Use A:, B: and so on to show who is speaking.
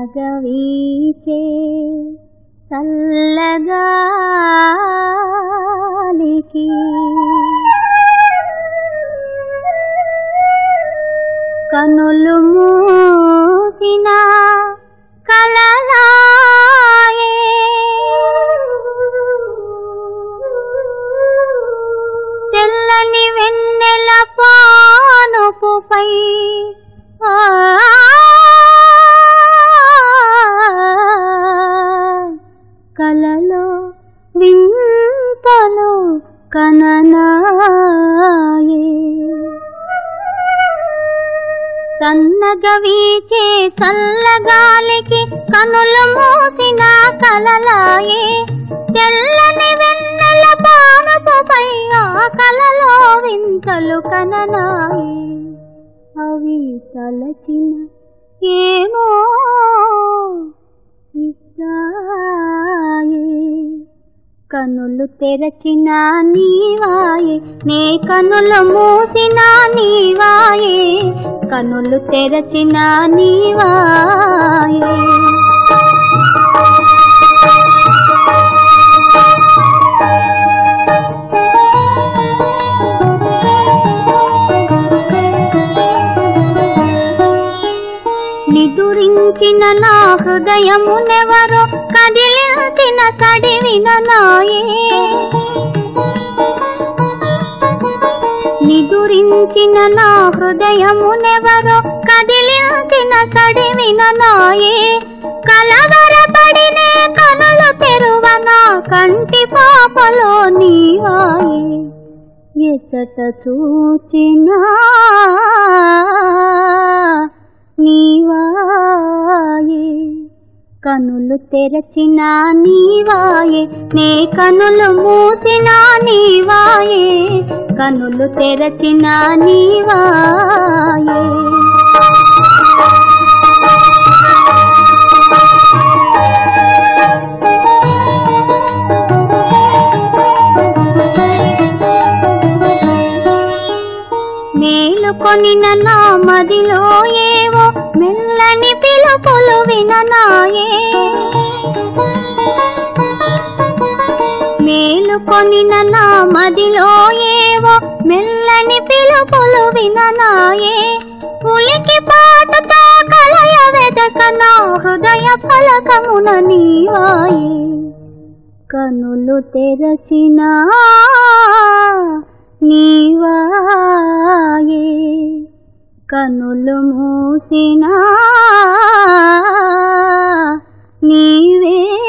A: సన్నగా వీచే చల్లగాలికి కనులు మూసిన కలలాయే తెల్లని వెన్నెల పానుపుపై ఆ కలలో వింతలు కననాయే సన్నగా వీచే చల్లగాలికి కనులు మూసిన కలలాయే తెల్లని వెన్నెల పానపుపై ఆ కలలో వింతలు కననాయే అవి తలచిన ఏమో ఇస్తాయే కనులు తెరచిన నీవాయే నే కనులు మూసిన నీవాయే కనులు తెరచిన నీవాయే నిదురించిన నా హృదయమునెవరో కదిలించిన తడివిన నాయే నిదురించిన నా హృదయమునెవరో కదిలించిన తడివిన నాయే కలవరపడినే కనులు తెరువనా కంటి పాపలో నీవాయే ఎచ్చట చూచినా నీవాయే కనులు తెరచిన నీవాయే నే కనులు మూసిన నీవాయే కనులు తెరచిన నీవాయే మేలుకొనిన నా మదిలో ఏవో మెల్లని పిలుపులు విననాయే మేలుకొనిన నా మదిలో ఏవో మెల్లని పిలుపులు విననాయే ఉలికి పాటతో కలయ వెదక నా హృదయ ఫలకమున నీవాయే కనులు తెరచినా నీవాయే కనులు మూసినా నీవే